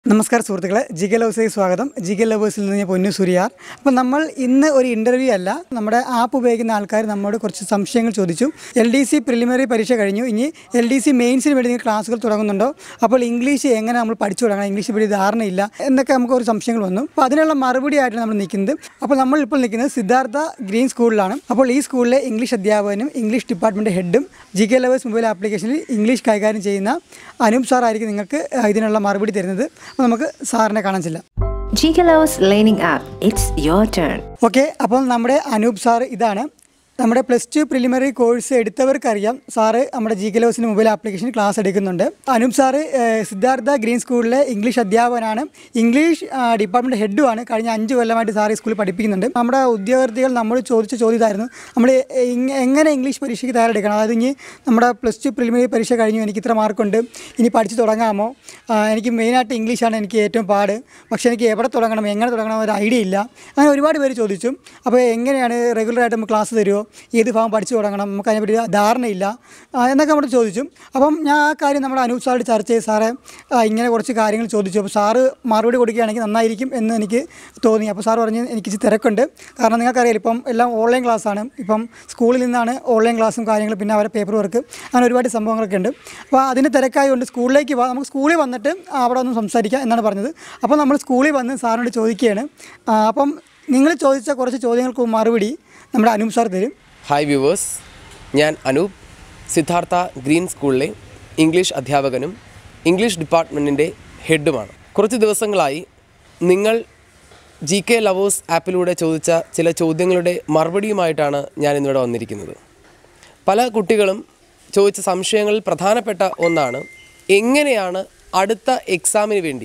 നമസ്കാരം സുഹൃത്തുക്കളെ G K ലവേഴ്സിലേക്ക് സ്വാഗതം ജി കെ ലവേഴ്സിൽ നിന്ന് ഞാൻ പൊന്നു സൂര്യാർ അപ്പം നമ്മൾ ഇന്ന് ഒരു ഇൻ്റർവ്യൂ അല്ല നമ്മുടെ ആപ്പ് ഉപയോഗിക്കുന്ന ആൾക്കാർ നമ്മോട് കുറച്ച് സംശയങ്ങൾ ചോദിച്ചു എൽ ഡി സി പ്രിലിമിനറി പരീക്ഷ കഴിഞ്ഞു ഇനി എൽ ഡി സി മെയിൻസിന് വേണ്ടി നിങ്ങൾ ക്ലാസ്സുകൾ തുടങ്ങുന്നുണ്ടോ അപ്പോൾ ഇംഗ്ലീഷ് എങ്ങനെ നമ്മൾ പഠിച്ചു തുടങ്ങണം ഇംഗ്ലീഷ് പറ്റി ധാരണയില്ല എന്നൊക്കെ നമുക്ക് ഒരു സംശയങ്ങൾ വന്നു അപ്പോൾ അതിനുള്ള മറുപടി ആയിട്ടാണ് നമ്മൾ നിൽക്കുന്നത് അപ്പോൾ നമ്മൾ ഇപ്പോൾ നിൽക്കുന്നത് സിദ്ധാർത്ഥ ഗ്രീൻ സ്കൂളിലാണ് അപ്പോൾ ഈ സ്കൂളിലെ ഇംഗ്ലീഷ് അധ്യാപകനും ഇംഗ്ലീഷ് ഡിപ്പാർട്ട്മെൻറ്റ് ഹെഡും ജി കെ ലവേഴ്സ് മൊബൈൽ ആപ്ലിക്കേഷനിൽ ഇംഗ്ലീഷ് കൈകാര്യം ചെയ്യുന്ന അനൂപ് സാർ ആയിരിക്കും നിങ്ങൾക്ക് ആ, ഇതിനുള്ള മറുപടി തരുന്നത് അപ്പോൾ നമുക്ക് സാറിനെ കാണാൻ ചെല്ലാം Gigalos Learning App. It's your turn. Okay അപ്പോൾ നമ്മുടെ അനൂപ് സാർ ഇതാണ് നമ്മുടെ പ്ലസ് ടു പ്രിലിമിനറി കോഴ്സ് എടുത്തവർക്കറിയാം സാറ് നമ്മുടെ ജി കലോസിൻ്റെ മൊബൈൽ ആപ്ലിക്കേഷനിൽ ക്ലാസ് എടുക്കുന്നുണ്ട് അനൂപ് സാറ് ഏഹ്, സിദ്ധാർത്ഥ ഗ്രീൻ സ്കൂളിലെ ഇംഗ്ലീഷ് അധ്യാപകനാണ് ഇംഗ്ലീഷ് ഡിപ്പാർട്ട്മെൻറ്റ് ഹെഡുമാണ് കഴിഞ്ഞ അഞ്ച് കൊല്ലമായിട്ട് സാർ ഈ സ്കൂളിൽ പഠിപ്പിക്കുന്നുണ്ട് നമ്മുടെ ഉദ്യോഗാർത്ഥികൾ നമ്മൾ ചോദിച്ച ചോദ്യം ഇതായിരുന്നു നമ്മൾ എങ്- എങ്ങനെ ഇംഗ്ലീഷ് പരീക്ഷയ്ക്ക് തയ്യാറെടുക്കണം അതായത് ഇനി നമ്മുടെ പ്ലസ് ടു പ്രിലിമിനറി പരീക്ഷ കഴിഞ്ഞു എനിക്ക് ഇത്ര മാർക്കുണ്ട് ഇനി പഠിച്ച് തുടങ്ങാമോ ആ, എനിക്ക് മെയിനായിട്ട് ഇംഗ്ലീഷാണ് എനിക്ക് ഏറ്റവും പാട് പക്ഷേ എനിക്ക് എവിടെ തുടങ്ങണം എങ്ങനെ തുടങ്ങണം ഒരു ഐഡിയ ഇല്ല അങ്ങനെ ഒരുപാട് പേര് ചോദിച്ചു അപ്പോൾ എങ്ങനെയാണ് റെഗുലറായിട്ട് നമുക്ക് ക്ലാസ് തരുമോ ഏത് ഭാഗം പഠിച്ചു തുടങ്ങണം നമുക്ക് അതിനെപ്പറ്റി ധാരണയില്ല ആ, എന്നൊക്കെ നമ്മൾ ചോദിച്ചു അപ്പം ഞാൻ ആ കാര്യം നമ്മുടെ അനൂപ് സാറോട് ചർച്ച ചെയ്ത് സാറേ ആ, ഇങ്ങനെ കുറച്ച് കാര്യങ്ങൾ ചോദിച്ചു അപ്പോൾ സാറ് മറുപടി കൊടുക്കുകയാണെങ്കിൽ നന്നായിരിക്കും എന്ന് എനിക്ക് തോന്നി അപ്പോൾ സാറ് പറഞ്ഞ് എനിക്ക് ഇച്ചിരി തിരക്കുണ്ട് കാരണം നിങ്ങൾക്കറിയാം ഇപ്പം എല്ലാം ഓൺലൈൻ ക്ലാസ്സാണ് ഇപ്പം സ്കൂളിൽ നിന്നാണ് ഓൺലൈൻ ക്ലാസ്സും കാര്യങ്ങളും പിന്നെ അവരെ പേപ്പർ വർക്ക് അങ്ങനെ ഒരുപാട് സംഭവങ്ങളൊക്കെ ഉണ്ട് അപ്പോൾ അതിന് തിരക്കായതുകൊണ്ട് സ്കൂളിലേക്ക് വാ നമുക്ക് സ്കൂളിൽ വന്നിട്ട് അവിടെ ഒന്ന് സംസാരിക്കാം എന്നാണ് പറഞ്ഞത് അപ്പോൾ നമ്മൾ സ്കൂളിൽ വന്ന് സാറിനോട് ചോദിക്കുകയാണ് ആ, അപ്പം നിങ്ങൾ ചോദിച്ച കുറച്ച് ചോദ്യങ്ങൾക്ക് മറുപടി നമ്മുടെ അനൂപ് സാർ തരും ഹായ് വ്യൂവേഴ്സ് ഞാൻ അനൂപ് സിദ്ധാർത്ഥ ഗ്രീൻ സ്കൂളിലെ ഇംഗ്ലീഷ് അധ്യാപകനും ഇംഗ്ലീഷ് ഡിപ്പാർട്ട്മെൻറ്റിൻ്റെ ഹെഡുമാണ് കുറച്ച് ദിവസങ്ങളായി നിങ്ങൾ ജി കെ ലവേഴ്സ് ആപ്പിലൂടെ ചോദിച്ച ചില ചോദ്യങ്ങളുടെ മറുപടിയുമായിട്ടാണ് ഞാൻ ഇന്നിവിടെ വന്നിരിക്കുന്നത് പല കുട്ടികളും ചോദിച്ച സംശയങ്ങളിൽ പ്രധാനപ്പെട്ട ഒന്നാണ് എങ്ങനെയാണ് അടുത്ത എക്സാമിന് വേണ്ടി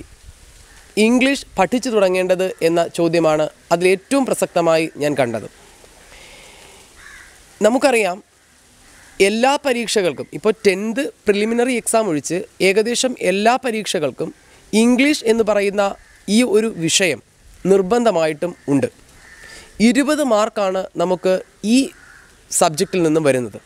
ഇംഗ്ലീഷ് പഠിച്ചു തുടങ്ങേണ്ടത് എന്ന ചോദ്യമാണ് അതിലേറ്റവും പ്രസക്തമായി ഞാൻ കണ്ടത് നമുക്കറിയാം എല്ലാ പരീക്ഷകൾക്കും ഇപ്പോൾ ടെൻത്ത് പ്രിലിമിനറി എക്സാം ഒഴിച്ച് ഏകദേശം എല്ലാ പരീക്ഷകൾക്കും ഇംഗ്ലീഷ് എന്ന് പറയുന്ന ഈ ഒരു വിഷയം നിർബന്ധമായിട്ടും ഉണ്ട് ഇരുപത് മാർക്കാണ് നമുക്ക് ഈ സബ്ജക്റ്റിൽ നിന്നും വരുന്നത്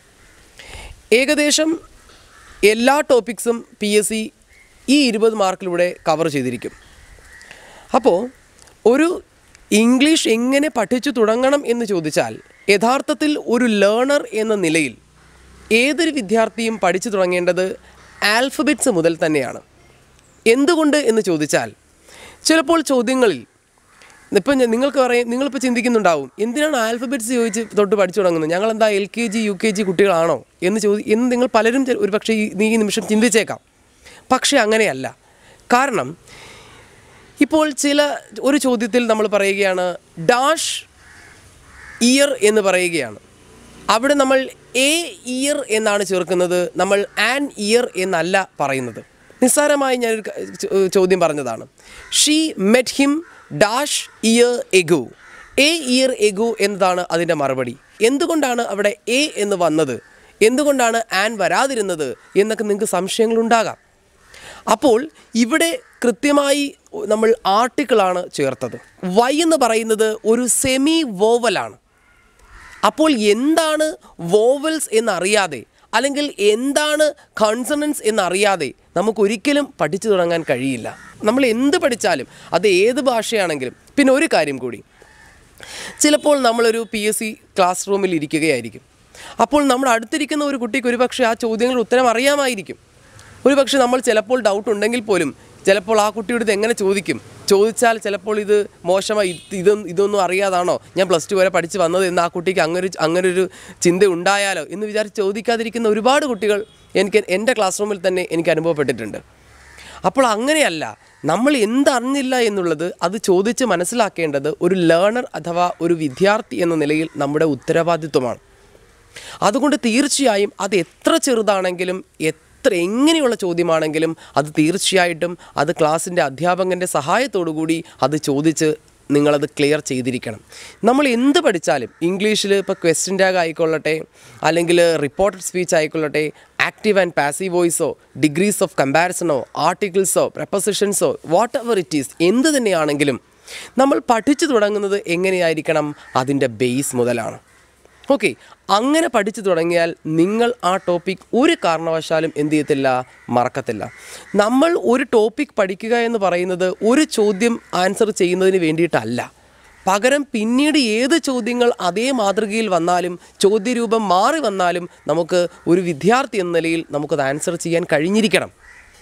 ഏകദേശം എല്ലാ ടോപ്പിക്സും പി എസ് സി ഈ ഇരുപത് മാർക്കിലൂടെ കവർ ചെയ്തിരിക്കും അപ്പോൾ ഒരു ഇംഗ്ലീഷ് എങ്ങനെ പഠിച്ചു തുടങ്ങണം എന്ന് ചോദിച്ചാൽ യഥാർത്ഥത്തിൽ ഒരു ലേണർ എന്ന നിലയിൽ ഏതൊരു വിദ്യാർത്ഥിയും പഠിച്ചു തുടങ്ങേണ്ടത് ആൽഫബറ്റ്സ് മുതൽ തന്നെയാണ് എന്തുകൊണ്ട് എന്ന് ചോദിച്ചാൽ ചിലപ്പോൾ ചോദ്യങ്ങളിൽ ഇപ്പം ഞാൻ- നിങ്ങൾക്ക് പറയും നിങ്ങളിപ്പോൾ ചിന്തിക്കുന്നുണ്ടാവും എന്തിനാണ് ആൽഫബറ്റ്സ് ചോദിച്ച് തൊട്ട് പഠിച്ചു തുടങ്ങുന്നത് ഞങ്ങൾ എന്താ L K G U K G കുട്ടികളാണോ എന്ന് ചോദി എന്ന് നിങ്ങൾ പലരും ചെ- ഒരു പക്ഷേ ഈ ഈ നിമിഷം ചിന്തിച്ചേക്കാം പക്ഷേ അങ്ങനെയല്ല കാരണം ഇപ്പോൾ ചില ഒരു ചോദ്യത്തിൽ നമ്മൾ പറയുകയാണ് ഡാഷ് ഇയർ എന്ന് പറയുകയാണ് അവിടെ നമ്മൾ എ ഇയർ എന്നാണ് ചേർക്കുന്നത് നമ്മൾ ആൻ ഇയർ എന്നല്ല പറയുന്നത് നിസ്സാരമായി ഞാനൊരു ക- ചോ- ചോദ്യം പറഞ്ഞതാണ് she met him dash year ago a year ago എന്നതാണ് അതിൻ്റെ മറുപടി എന്തുകൊണ്ടാണ് അവിടെ എ എന്ന് വന്നത് എന്തുകൊണ്ടാണ് ആൻ വരാതിരുന്നത് എന്നൊക്കെ നിങ്ങൾക്ക് സംശയങ്ങളുണ്ടാകാം അപ്പോൾ ഇവിടെ കൃത്യമായി നമ്മൾ ആർട്ടിക്കിളാണ് ചേർത്തത് വൈ എന്ന് പറയുന്നത് ഒരു സെമി വോവലാണ് അപ്പോൾ എന്താണ് വോവൽസ് എന്നറിയാതെ അല്ലെങ്കിൽ എന്താണ് കോൺസണൻസ് എന്നറിയാതെ നമുക്കൊരിക്കലും പഠിച്ചു തുടങ്ങാൻ കഴിയില്ല നമ്മൾ എന്ത് പഠിച്ചാലും അത് ഏത് ഭാഷയാണെങ്കിലും പിന്നെ ഒരു കാര്യം കൂടി ചിലപ്പോൾ നമ്മളൊരു പി എസ് സി ക്ലാസ് റൂമിൽ ഇരിക്കുകയായിരിക്കും അപ്പോൾ നമ്മൾ അടുത്തിരിക്കുന്ന ഒരു കുട്ടിക്ക് ഒരുപക്ഷെ ആ ചോദ്യങ്ങളുടെ ഉത്തരം അറിയാമായിരിക്കും ഒരുപക്ഷെ നമ്മൾ ചിലപ്പോൾ ഡൗട്ട് ഉണ്ടെങ്കിൽ പോലും ചിലപ്പോൾ ആ കുട്ടിയുടെ ഇത് എങ്ങനെ ചോദിക്കും ചോദിച്ചാൽ ചിലപ്പോൾ ഇത് മോശമായി ഇത് ഇതൊന്നും ഇതൊന്നും അറിയാതാണോ ഞാൻ പ്ലസ് ടു വരെ പഠിച്ച് വന്നത് എന്ന് ആ കുട്ടിക്ക് അങ്ങനെ ഒരു അങ്ങനെ ഒരു ചിന്ത ഉണ്ടായാലോ എന്ന് വിചാരിച്ച് ചോദിക്കാതിരിക്കുന്ന ഒരുപാട് കുട്ടികൾ എനിക്ക് എൻ്റെ ക്ലാസ് റൂമിൽ തന്നെ എനിക്ക് അനുഭവപ്പെട്ടിട്ടുണ്ട് അപ്പോൾ അങ്ങനെയല്ല നമ്മൾ എന്തറിഞ്ഞില്ല എന്നുള്ളത് അത് ചോദിച്ച് മനസ്സിലാക്കേണ്ടത് ഒരു ലേണർ അഥവാ ഒരു വിദ്യാർത്ഥി എന്ന നിലയിൽ നമ്മുടെ ഉത്തരവാദിത്വമാണ് അതുകൊണ്ട് തീർച്ചയായും അത് എത്ര ചെറുതാണെങ്കിലും എത്ര എങ്ങനെയുള്ള ചോദ്യമാണെങ്കിലും അത് തീർച്ചയായിട്ടും അത് ക്ലാസ്സിൻ്റെ അധ്യാപകൻ്റെ സഹായത്തോടു കൂടി അത് ചോദിച്ച് നിങ്ങളത് ക്ലിയർ ചെയ്തിരിക്കണം നമ്മൾ എന്ത് പഠിച്ചാലും ഇംഗ്ലീഷിൽ ഇപ്പോൾ ക്വസ്റ്റ്യൻ ടാഗ് ആയിക്കൊള്ളട്ടെ അല്ലെങ്കിൽ റിപ്പോർട്ടഡ് സ്പീച്ച് ആയിക്കൊള്ളട്ടെ ആക്റ്റീവ് ആൻഡ് പാസീവ് വോയിസോ ഡിഗ്രീസ് ഓഫ് കമ്പാരിസണോ ആർട്ടിക്കിൾസോ പ്രപ്പസിഷൻസോ വാട്ട് എവർ ഇറ്റ് ഈസ് എന്ത് തന്നെയാണെങ്കിലും നമ്മൾ പഠിച്ചു തുടങ്ങുന്നത് എങ്ങനെയായിരിക്കണം അതിൻ്റെ ബേസ് മുതലാണ് ഓക്കെ അങ്ങനെ പഠിച്ചു തുടങ്ങിയാൽ നിങ്ങൾ ആ ടോപ്പിക് ഒരു കാരണവശാലും എന്ത് ചെയ്യത്തില്ല മറക്കത്തില്ല നമ്മൾ ഒരു ടോപ്പിക് പഠിക്കുക എന്ന് പറയുന്നത് ഒരു ചോദ്യം ആൻസർ ചെയ്യുന്നതിന് വേണ്ടിയിട്ടല്ല പകരം പിന്നീട് ഏത് ചോദ്യങ്ങൾ അതേ മാതൃകയിൽ വന്നാലും ചോദ്യരൂപം മാറി വന്നാലും നമുക്ക് ഒരു വിദ്യാർത്ഥി എന്ന നിലയിൽ നമുക്കത് ആൻസർ ചെയ്യാൻ കഴിഞ്ഞിരിക്കണം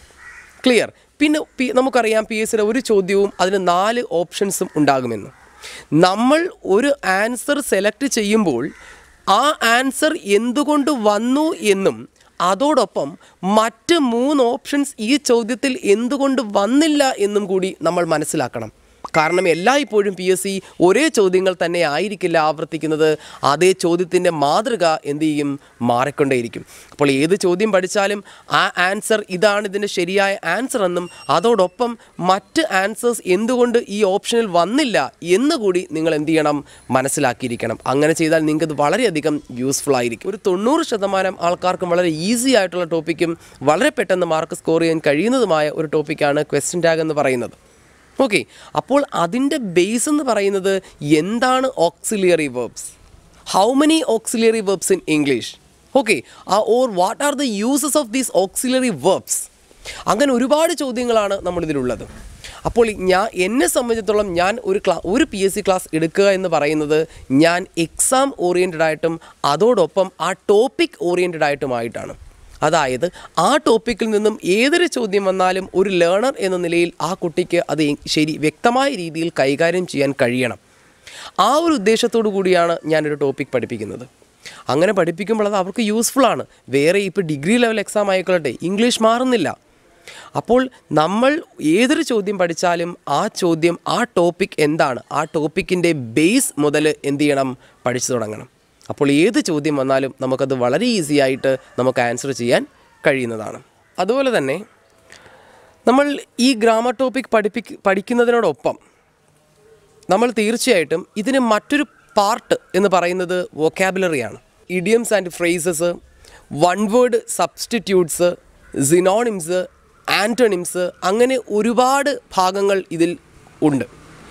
ക്ലിയർ പിന്നെ പി നമുക്കറിയാം പി എസ് സിയുടെ ഒരു ചോദ്യവും അതിന് നാല് ഓപ്ഷൻസും ഉണ്ടാകുമെന്ന് നമ്മൾ ഒരു ആൻസർ സെലക്ട് ചെയ്യുമ്പോൾ ആ ആൻസർ എന്തുകൊണ്ട് വന്നു എന്നും അതോടൊപ്പം മറ്റ് മൂന്ന് ഓപ്ഷൻസ് ഈ ചോദ്യത്തിൽ എന്തുകൊണ്ട് വന്നില്ല എന്നും കൂടി നമ്മൾ മനസ്സിലാക്കണം കാരണം എല്ലായ്പ്പോഴും പി എസ് സി ഒരേ ചോദ്യങ്ങൾ തന്നെ ആയിരിക്കില്ല ആവർത്തിക്കുന്നത് അതേ ചോദ്യത്തിൻ്റെ മാതൃക എന്ത് ചെയ്യും മാറിക്കൊണ്ടേയിരിക്കും അപ്പോൾ ഏത് ചോദ്യം പഠിച്ചാലും ആ ആൻസർ ഇതാണ് ഇതിൻ്റെ ശരിയായ ആൻസർ എന്നും അതോടൊപ്പം മറ്റ് ആൻസേഴ്സ് എന്തുകൊണ്ട് ഈ ഓപ്ഷനിൽ വന്നില്ല എന്ന് കൂടി നിങ്ങൾ എന്ത് ചെയ്യണം മനസ്സിലാക്കിയിരിക്കണം അങ്ങനെ ചെയ്താൽ നിങ്ങൾക്കത് വളരെയധികം യൂസ്ഫുൾ ആയിരിക്കും ഒരു തൊണ്ണൂറ് ശതമാനം ആൾക്കാർക്കും വളരെ ഈസി ആയിട്ടുള്ള ടോപ്പിക്കും വളരെ പെട്ടെന്ന് മാർക്ക് സ്കോർ ചെയ്യാൻ കഴിയുന്നതുമായ ഒരു ടോപ്പിക്കാണ് ക്വസ്റ്റ്യൻ ടാഗ് എന്ന് പറയുന്നത് ഓക്കെ അപ്പോൾ അതിൻ്റെ ബേസ് എന്ന് പറയുന്നത് എന്താണ് auxiliary verbs how many auxiliary verbs in English okay or what are the uses of these auxiliary verbs അങ്ങനെ ഒരുപാട് ചോദ്യങ്ങളാണ് നമ്മളിതിലുള്ളത് അപ്പോൾ ഞാൻ എന്നെ സംബന്ധിച്ചിടത്തോളം ഞാൻ ഒരു ക്ലാ ഒരു പി എസ് സി ക്ലാസ് എടുക്കുക എന്ന് പറയുന്നത് ഞാൻ എക്സാം ഓറിയൻറ്റഡ് ആയിട്ടും അതോടൊപ്പം ആ ടോപ്പിക് ഓറിയൻറ്റഡ് ആയിട്ടുമായിട്ടാണ് അതായത് ആ ടോപ്പിക്കിൽ നിന്നും ഏതൊരു ചോദ്യം വന്നാലും ഒരു ലേണർ എന്ന നിലയിൽ ആ കുട്ടിക്ക് അത് എ- ശരി വ്യക്തമായ രീതിയിൽ കൈകാര്യം ചെയ്യാൻ കഴിയണം ആ ഒരു ഉദ്ദേശത്തോടു കൂടിയാണ് ഞാനൊരു ടോപ്പിക് പഠിപ്പിക്കുന്നത് അങ്ങനെ പഠിപ്പിക്കുമ്പോൾ അത് അവർക്ക് യൂസ്ഫുൾ ആണ് വേറെ ഇപ്പോൾ ഡിഗ്രി ലെവൽ എക്സാം ആയിക്കൊള്ളട്ടെ ഇംഗ്ലീഷ് മാറുന്നില്ല അപ്പോൾ നമ്മൾ ഏതൊരു ചോദ്യം പഠിച്ചാലും ആ ചോദ്യം ആ ടോപ്പിക് എന്താണ് ആ ടോപ്പിക്കിൻ്റെ ബേസ് മുതൽ എന്ത് ചെയ്യണം പഠിച്ചു തുടങ്ങണം അപ്പോൾ ഏത് ചോദ്യം വന്നാലും നമുക്കത് വളരെ ഈസി ആയിട്ട് നമുക്ക് ആൻസർ ചെയ്യാൻ കഴിയുന്നതാണ് അതുപോലെ തന്നെ നമ്മൾ ഈ ഗ്രാമർ ടോപ്പിക് പഠിപ്പിക്ക് പഠിക്കുന്നതിനോടൊപ്പം നമ്മൾ തീർച്ചയായിട്ടും ഇതിന് മറ്റൊരു പാർട്ട് എന്ന് പറയുന്നത് വൊക്കാബുലറിയാണ് idioms and phrases one word substitutes synonyms antonyms അങ്ങനെ ഒരുപാട് ഭാഗങ്ങൾ ഇതിൽ ഉണ്ട്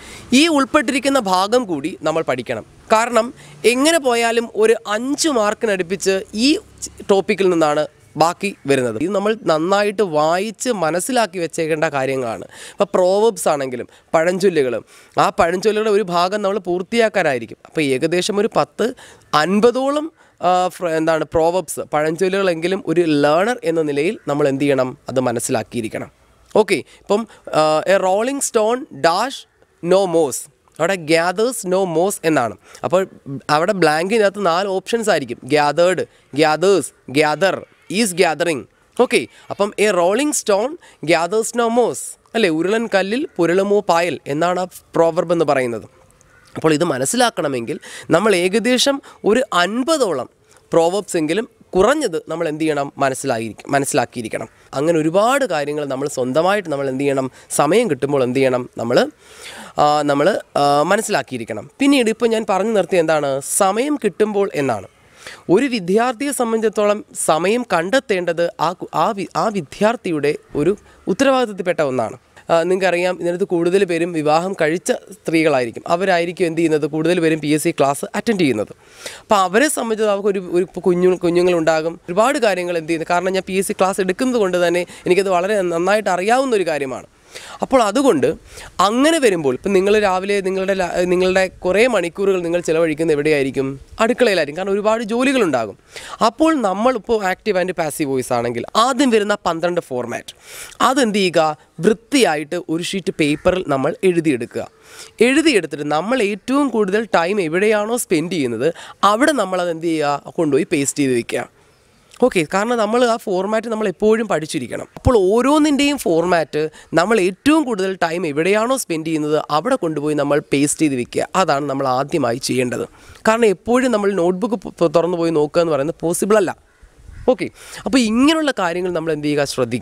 ഈ ഉൾപ്പെട്ടിരിക്കുന്ന ഭാഗം കൂടി നമ്മൾ പഠിക്കണം കാരണം എങ്ങനെ പോയാലും ഒരു അഞ്ച് മാർക്കിനടുപ്പിച്ച് ഈ ടോപ്പിക്കിൽ നിന്നാണ് ബാക്കി വരുന്നത് ഇത് നമ്മൾ നന്നായിട്ട് വായിച്ച് മനസ്സിലാക്കി വെച്ചേക്കേണ്ട കാര്യങ്ങളാണ് ഇപ്പോൾ പ്രോവബ്സ് ആണെങ്കിലും പഴഞ്ചൊല്ലുകളും ആ പഴഞ്ചൊല്ലുകളുടെ ഒരു ഭാഗം നമ്മൾ പൂർത്തിയാക്കാനായിരിക്കും അപ്പോൾ ഏകദേശം ഒരു പത്ത് അൻപതോളം ആ, ഫ്ര- എന്താണ് പ്രോവബ്സ് പഴഞ്ചൊല്ലുകളെങ്കിലും ഒരു ലേണർ എന്ന നിലയിൽ നമ്മൾ എന്ത് ചെയ്യണം അത് മനസ്സിലാക്കിയിരിക്കണം ഓക്കെ ഇപ്പം a rolling stone dash no moss അവിടെ ഗ്യാദേഴ്സ് നോ മോസ് എന്നാണ് അപ്പോൾ അവിടെ ബ്ലാങ്കിനകത്ത് നാല് ഓപ്ഷൻസ് ആയിരിക്കും gathered gathers gather is gathering okay അപ്പം a rolling stone gathers no moss അല്ലേ ഉരുളൻ കല്ലിൽ പുരളുമോ പായൽ എന്നാണ് ആ പ്രോവർബ് എന്ന് പറയുന്നത് അപ്പോൾ ഇത് മനസ്സിലാക്കണമെങ്കിൽ നമ്മൾ ഏകദേശം ഒരു അൻപതോളം പ്രോവബ്സ് എങ്കിലും കുറഞ്ഞത് നമ്മൾ എന്ത് ചെയ്യണം മനസ്സിലായിരിക്കും മനസ്സിലാക്കിയിരിക്കണം അങ്ങനെ ഒരുപാട് കാര്യങ്ങൾ നമ്മൾ സ്വന്തമായിട്ട് നമ്മൾ എന്ത് ചെയ്യണം സമയം കിട്ടുമ്പോൾ എന്ത് ചെയ്യണം നമ്മൾ നമ്മൾ മനസ്സിലാക്കിയിരിക്കണം പിന്നീട് ഇപ്പോൾ ഞാൻ പറഞ്ഞു നിർത്തിയ എന്താണ് സമയം കിട്ടുമ്പോൾ എന്നാണ് ഒരു വിദ്യാർത്ഥിയെ സംബന്ധിച്ചിടത്തോളം സമയം കണ്ടെത്തേണ്ടത് ആ കു- ആ വി- ആ വിദ്യാർത്ഥിയുടെ ഒരു ഉത്തരവാദിത്തത്തിൽപ്പെട്ട ഒന്നാണ് ആ, നിങ്ങൾക്കറിയാം ഇതിനകത്ത് കൂടുതൽ പേരും വിവാഹം കഴിച്ച സ്ത്രീകളായിരിക്കും അവരായിരിക്കും എന്ത് ചെയ്യുന്നത് കൂടുതൽ പേരും P S C class attend ചെയ്യുന്നത് അപ്പോൾ അവരെ സംബന്ധിച്ച് അവർക്ക് ഒരു ഒരു കുഞ്ഞു കുഞ്ഞുങ്ങളുണ്ടാകും ഒരുപാട് കാര്യങ്ങൾ എന്ത് ചെയ്യുന്നത് കാരണം ഞാൻ പി എസ് സി ക്ലാസ് എടുക്കുന്നത് കൊണ്ട് തന്നെ എനിക്കത് വളരെ നന്നായിട്ട് അറിയാവുന്ന ഒരു കാര്യമാണ് അപ്പോൾ അതുകൊണ്ട് അങ്ങനെ വരുമ്പോൾ ഇപ്പം നിങ്ങൾ രാവിലെ നിങ്ങളുടെ ല- നിങ്ങളുടെ കുറേ മണിക്കൂറുകൾ നിങ്ങൾ ചിലവഴിക്കുന്നത് എവിടെയായിരിക്കും അടുക്കളയിലായിരിക്കും കാരണം ഒരുപാട് ജോലികളുണ്ടാകും അപ്പോൾ നമ്മളിപ്പോൾ ആക്റ്റീവ് ആൻഡ് പാസീവ് വോയിസ് ആണെങ്കിൽ ആദ്യം വരുന്ന പന്ത്രണ്ട് ഫോർമാറ്റ് അതെന്ത് ചെയ്യുക വൃത്തിയായിട്ട് ഒരു ഷീറ്റ് പേപ്പറിൽ നമ്മൾ എഴുതിയെടുക്കുക എഴുതിയെടുത്തിട്ട് നമ്മൾ ഏറ്റവും കൂടുതൽ ടൈം എവിടെയാണോ സ്പെൻഡ് ചെയ്യുന്നത് അവിടെ നമ്മളത് എന്ത് ചെയ്യുക കൊണ്ടുപോയി പേസ്റ്റ് ചെയ്ത് വെക്കുക ഓക്കെ കാരണം നമ്മൾ ആ ഫോർമാറ്റ് നമ്മൾ എപ്പോഴും പഠിച്ചിരിക്കണം അപ്പോൾ ഓരോന്നിൻ്റെയും ഫോർമാറ്റ് നമ്മൾ ഏറ്റവും കൂടുതൽ ടൈം എവിടെയാണോ സ്പെൻഡ് ചെയ്യുന്നത് അവിടെ കൊണ്ടുപോയി നമ്മൾ പേസ്റ്റ് ചെയ്ത് വെക്കുക അതാണ് നമ്മൾ ആദ്യമായി ചെയ്യേണ്ടത് കാരണം എപ്പോഴും നമ്മൾ നോട്ട്ബുക്ക് തുറന്നു പോയി നോക്കുക എന്ന് പറയുന്നത് പോസിബിൾ അല്ല ഓക്കെ അപ്പോൾ ഇങ്ങനെയുള്ള കാര്യങ്ങൾ നമ്മൾ എന്ത് ചെയ്യുക ശ്രദ്ധിക്കുക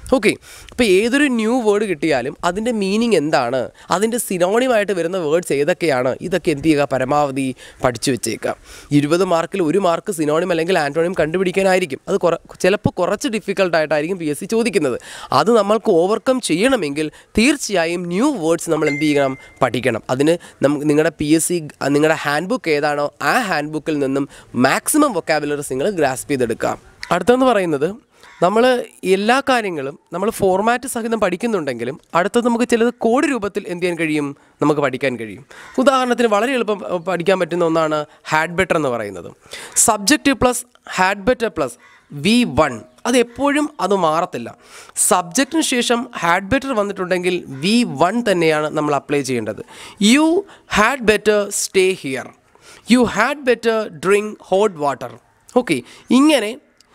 ഓക്കെ ഇപ്പോൾ ഏതൊരു ന്യൂ വേർഡ് കിട്ടിയാലും അതിൻ്റെ മീനിങ് എന്താണ് അതിൻ്റെ സിനോണിമായിട്ട് വരുന്ന വേർഡ്സ് ഏതൊക്കെയാണ് ഇതൊക്കെ എന്ത് ചെയ്യുക പരമാവധി പഠിച്ചു വെച്ചേക്കാം ഇരുപത് മാർക്കിൽ ഒരു മാർക്ക് സിനോണിം അല്ലെങ്കിൽ ആൻറ്റോണിം കണ്ടുപിടിക്കാനായിരിക്കും അത് കുറ ചിലപ്പോൾ കുറച്ച് ഡിഫിക്കൽട്ടായിട്ടായിരിക്കും പി എസ് സി ചോദിക്കുന്നത് അത് നമ്മൾക്ക് ഓവർകം ചെയ്യണമെങ്കിൽ തീർച്ചയായും ന്യൂ വേർഡ്സ് നമ്മൾ എന്ത് ചെയ്യണം പഠിക്കണം അതിന് നമുക്ക് നിങ്ങളുടെ പി എസ് സി നിങ്ങളുടെ ഹാൻഡ് ബുക്ക് ഏതാണോ ആ ഹാൻഡ് ബുക്കിൽ നിന്നും മാക്സിമം വൊക്കാബുലറീസ് നിങ്ങൾ ഗ്രാസ്പ് ചെയ്തെടുക്കാം അടുത്തെന്ന് പറയുന്നത് നമ്മൾ എല്ലാ കാര്യങ്ങളും നമ്മൾ ഫോർമാറ്റ് സഹിതം പഠിക്കുന്നുണ്ടെങ്കിലും അടുത്തത് നമുക്ക് ചിലത് കോഡ് രൂപത്തിൽ എന്ത് ചെയ്യാൻ കഴിയും നമുക്ക് പഠിക്കാൻ കഴിയും ഉദാഹരണത്തിന് വളരെ എളുപ്പം അഹ്, പഠിക്കാൻ പറ്റുന്ന ഒന്നാണ് ഹാഡ് ബെറ്റർ എന്ന് പറയുന്നത് subject plus had better plus V one അത് എപ്പോഴും അത് മാറത്തില്ല സബ്ജക്റ്റിന് ശേഷം ഹാഡ് ബെറ്റർ വന്നിട്ടുണ്ടെങ്കിൽ വി വൺ തന്നെയാണ് നമ്മൾ അപ്ലൈ ചെയ്യേണ്ടത് you had better stay here you had better drink hot water okay ഇങ്ങനെ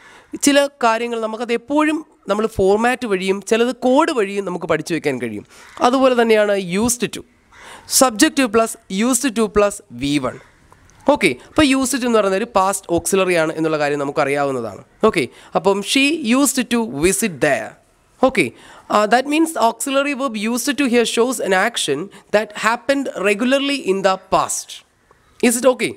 ചില കാര്യങ്ങൾ നമുക്കത് എപ്പോഴും നമ്മൾ ഫോർമാറ്റ് വഴിയും ചിലത് കോഡ് വഴിയും നമുക്ക് പഠിച്ചു വെക്കാൻ കഴിയും അതുപോലെ തന്നെയാണ് used to subject plus used to plus V one okay അപ്പോൾ യൂസ്ഡ് ടു എന്ന് പറയുന്നത് ഒരു പാസ്റ്റ് ഓക്സിലറി ആണ് എന്നുള്ള കാര്യം നമുക്കറിയാവുന്നതാണ് ഓക്കെ അപ്പം she used to visit there okay that means auxiliary verb used to here shows an action that happened regularly in the past is it okay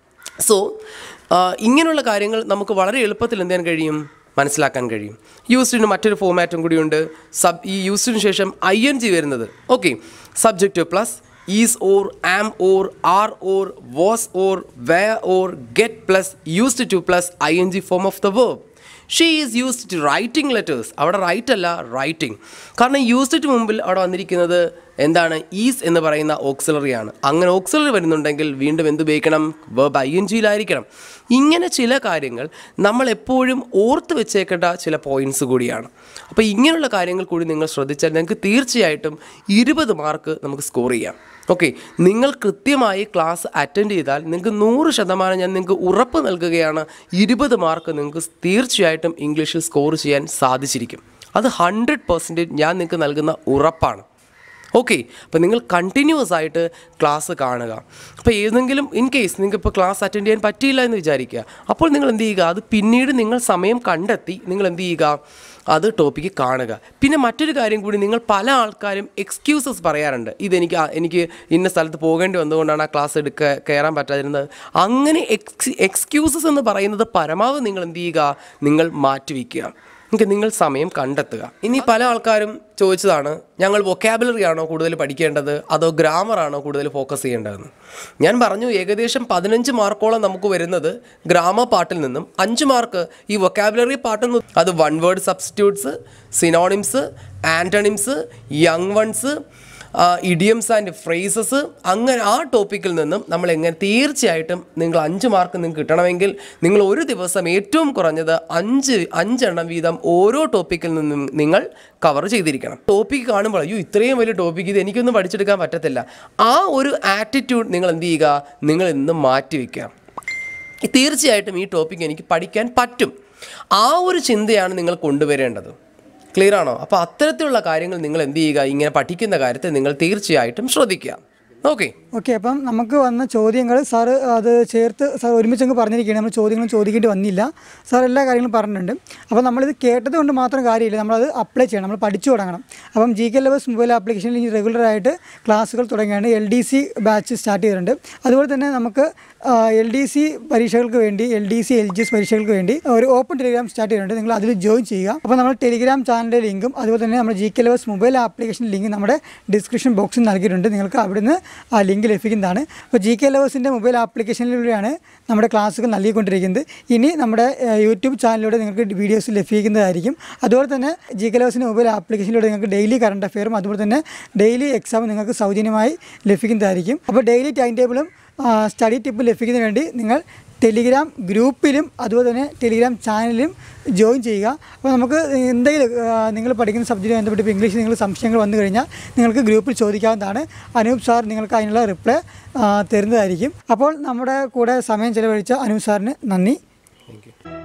so ഇങ്ങനെയുള്ള കാര്യങ്ങൾ നമുക്ക് വളരെ എളുപ്പത്തിൽ എന്ത് ചെയ്യാൻ കഴിയും മനസ്സിലാക്കാൻ കഴിയും യൂസ്ഡിന് മറ്റൊരു ഫോമാറ്റും കൂടിയുണ്ട് സബ് ഈ യൂസ്ഡിന് ശേഷം ഐ എൻ ജി വരുന്നത് okay subject plus is or am or are or was or were or get plus used to plus I N G form of the verb she is used to writing letters അവിടെ write അല്ല writing കാരണം used to മുമ്പിൽ അവിടെ വന്നിരിക്കുന്നത് എന്താണ് is എന്ന് പറയുന്ന auxiliary ആണ് അങ്ങനെ ഓക്സിലറി വരുന്നുണ്ടെങ്കിൽ വീണ്ടും എന്ത് ഉപയോഗിക്കണം വേർബ് ഐ എൻ ജിയിലായിരിക്കണം ഇങ്ങനെ ചില കാര്യങ്ങൾ നമ്മൾ എപ്പോഴും ഓർത്ത് വെച്ചേക്കേണ്ട ചില പോയിന്റ്സ് കൂടിയാണ് അപ്പോൾ ഇങ്ങനെയുള്ള കാര്യങ്ങൾ കൂടി നിങ്ങൾ ശ്രദ്ധിച്ചാൽ നിങ്ങൾക്ക് തീർച്ചയായിട്ടും ഇരുപത് മാർക്ക് നമുക്ക് സ്കോർ ചെയ്യാം ഓക്കെ നിങ്ങൾ കൃത്യമായി ക്ലാസ് അറ്റൻഡ് ചെയ്താൽ നിങ്ങൾക്ക് നൂറ് ശതമാനം ഞാൻ നിങ്ങൾക്ക് ഉറപ്പ് നൽകുകയാണ് ഇരുപത് മാർക്ക് നിങ്ങൾക്ക് തീർച്ചയായിട്ടും ഇംഗ്ലീഷിൽ സ്കോർ ചെയ്യാൻ സാധിച്ചിരിക്കും അത് ഹൺഡ്രഡ് പെർസെൻറ്റേജ് ഞാൻ നിങ്ങൾക്ക് നൽകുന്ന ഉറപ്പാണ് ഓക്കെ അപ്പോൾ നിങ്ങൾ കണ്ടിന്യൂസ് ആയിട്ട് ക്ലാസ് കാണുക അപ്പോൾ ഏതെങ്കിലും ഇൻ കേസ് നിങ്ങൾക്ക് ഇപ്പോൾ ക്ലാസ് അറ്റൻഡ് ചെയ്യാൻ പറ്റിയില്ല എന്ന് വിചാരിക്കുക അപ്പോൾ നിങ്ങൾ എന്ത് ചെയ്യുക അത് പിന്നീട് നിങ്ങൾ സമയം കണ്ടെത്തി നിങ്ങൾ എന്ത് ചെയ്യുക അത് ടോപ്പിക്ക് കാണുക പിന്നെ മറ്റൊരു കാര്യം കൂടി നിങ്ങൾ പല ആൾക്കാരും എക്സ്ക്യൂസസ് പറയാറുണ്ട് ഇതെനിക്ക് ആ- എനിക്ക് ഇന്ന സ്ഥലത്ത് പോകേണ്ടി വന്നതുകൊണ്ടാണ് ആ ക്ലാസ് എടുക്കുക കയറാൻ പറ്റാതിരുന്നത് അങ്ങനെ എക്സ് എക്സ്ക്യൂസസ് എന്ന് പറയുന്നത് പരമാവധി നിങ്ങൾ എന്ത് ചെയ്യുക നിങ്ങൾ മാറ്റിവെക്കുക നിങ്ങൾക്ക് നിങ്ങൾ സമയം കണ്ടെത്തുക ഇനി പല ആൾക്കാരും ചോദിച്ചതാണ് ഞങ്ങൾ വൊക്കാബുലറി ആണോ കൂടുതൽ പഠിക്കേണ്ടത് അതോ ഗ്രാമർ ആണോ കൂടുതൽ ഫോക്കസ് ചെയ്യേണ്ടതെന്ന് ഞാൻ പറഞ്ഞു ഏകദേശം പതിനഞ്ച് മാർക്കോളം നമുക്ക് വരുന്നത് ഗ്രാമർ പാർട്ടിൽ നിന്നും അഞ്ച് മാർക്ക് ഈ വൊക്കാബുലറി പാർട്ടിൽ നിന്ന് അത് one word substitutes synonyms antonyms young ones idioms and phrases അങ്ങനെ ആ ടോപ്പിക്കിൽ നിന്നും നമ്മൾ എങ്ങനെ തീർച്ചയായിട്ടും നിങ്ങൾ അഞ്ച് മാർക്ക് നിങ്ങൾക്ക് കിട്ടണമെങ്കിൽ നിങ്ങൾ ഒരു ദിവസം ഏറ്റവും കുറഞ്ഞത് അഞ്ച് അഞ്ചെണ്ണം വീതം ഓരോ ടോപ്പിക്കിൽ നിന്നും നിങ്ങൾ കവർ ചെയ്തിരിക്കണം ടോപ്പിക്ക് കാണുമ്പോൾ അയ്യോ ഇത്രയും വലിയ ടോപ്പിക്ക് ഇത് എനിക്കൊന്നും പഠിച്ചെടുക്കാൻ പറ്റത്തില്ല ആ ഒരു ആറ്റിറ്റ്യൂഡ് നിങ്ങൾ എന്ത് ചെയ്യുക നിങ്ങൾ ഇന്ന് മാറ്റി വയ്ക്കുക തീർച്ചയായിട്ടും ഈ ടോപ്പിക്ക് എനിക്ക് പഠിക്കാൻ പറ്റും ആ ഒരു ചിന്തയാണ് നിങ്ങൾ കൊണ്ടുവരേണ്ടത് ക്ലിയർ ആണോ അപ്പോൾ അത്തരത്തിലുള്ള കാര്യങ്ങൾ നിങ്ങൾ എന്ത് ചെയ്യുക ഇങ്ങനെ പഠിക്കുന്ന കാര്യത്തിൽ നിങ്ങൾ തീർച്ചയായിട്ടും ശ്രദ്ധിക്കുക ഓക്കെ ഓക്കെ അപ്പം നമുക്ക് വന്ന ചോദ്യങ്ങൾ സാറ് അത് ചേർത്ത് സാർ ഒരുമിച്ച് അങ്ങ് പറഞ്ഞിരിക്കുകയാണ് നമ്മൾ ചോദ്യങ്ങളും ചോദിക്കേണ്ടി വന്നില്ല സാർ എല്ലാ കാര്യങ്ങളും പറഞ്ഞിട്ടുണ്ട് അപ്പോൾ നമ്മളിത് കേട്ടത് കൊണ്ട് മാത്രം കാര്യമില്ല നമ്മളത് അപ്ലൈ ചെയ്യണം നമ്മൾ പഠിച്ചു തുടങ്ങണം അപ്പം ജി കെ ലെവൽസ് മൊബൈൽ ആപ്ലിക്കേഷനിൽ ഇനി റെഗുലറായിട്ട് ക്ലാസ്സുകൾ തുടങ്ങിയാണ് L D C batch start ചെയ്തിട്ടുണ്ട് അതുപോലെ തന്നെ നമുക്ക് എൽ ഡി സി പരീക്ഷകൾക്ക് വേണ്ടി L D C L G S പരീക്ഷകൾക്ക് വേണ്ടി ഒരു ഓപ്പൺ ടെലിഗ്രാം സ്റ്റാർട്ട് ചെയ്തിട്ടുണ്ട് നിങ്ങൾ അതിൽ ജോയിൻ ചെയ്യുക അപ്പോൾ നമ്മൾ ടെലിഗ്രാം ചാനലിൻ്റെ ലിങ്കും അതുപോലെ തന്നെ നമ്മുടെ G K levels mobile application link നമ്മുടെ ഡിസ്ക്രിപ്ഷൻ ബോക്സിൽ നൽകിയിട്ടുണ്ട് നിങ്ങൾക്ക് അവിടുന്ന് ആ ലിങ്ക് ലഭിക്കുന്നതാണ് അപ്പോൾ ജി കെ ലെവൽസിൻ്റെ മൊബൈൽ ആപ്ലിക്കേഷനിലൂടെയാണ് നമ്മുടെ ക്ലാസ്സുകൾ നൽകിക്കൊണ്ടിരിക്കുന്നത് ഇനി നമ്മുടെ ഏഹ്, യൂട്യൂബ് ചാനലിലൂടെ നിങ്ങൾക്ക് വീഡിയോസ് ലഭിക്കുന്നതായിരിക്കും അതുപോലെ തന്നെ ജി കെ ലെവൽസിൻ്റെ മൊബൈൽ ആപ്ലിക്കേഷനിലൂടെ നിങ്ങൾക്ക് ഡെയിലി കറണ്ട് അഫെയറും അതുപോലെ തന്നെ ഡെയിലി എക്സാമും നിങ്ങൾക്ക് സൗജന്യമായി ലഭിക്കുന്നതായിരിക്കും അപ്പോൾ ഡെയിലി ടൈം ടേബിളും സ്റ്റഡി ടിപ്പ് ലഭിക്കുന്നതിന് വേണ്ടി നിങ്ങൾ ടെലിഗ്രാം ഗ്രൂപ്പിലും അതുപോലെ തന്നെ ടെലിഗ്രാം ചാനലിലും ജോയിൻ ചെയ്യുക അപ്പോൾ നമുക്ക് എന്തെങ്കിലും നിങ്ങൾ പഠിക്കുന്ന സബ്ജക്റ്റുമായി ബന്ധപ്പെട്ട് ഇപ്പോൾ ഇംഗ്ലീഷ് നിങ്ങൾ സംശയങ്ങൾ വന്നു കഴിഞ്ഞാൽ നിങ്ങൾക്ക് ഗ്രൂപ്പിൽ ചോദിക്കാവുന്നതാണ് അനൂപ് സാർ നിങ്ങൾക്ക് അതിനുള്ള റിപ്ലൈ തരുന്നതായിരിക്കും അപ്പോൾ നമ്മുടെ കൂടെ സമയം ചിലവഴിച്ച അനൂപ് സാറിന് നന്ദി താങ്ക് യു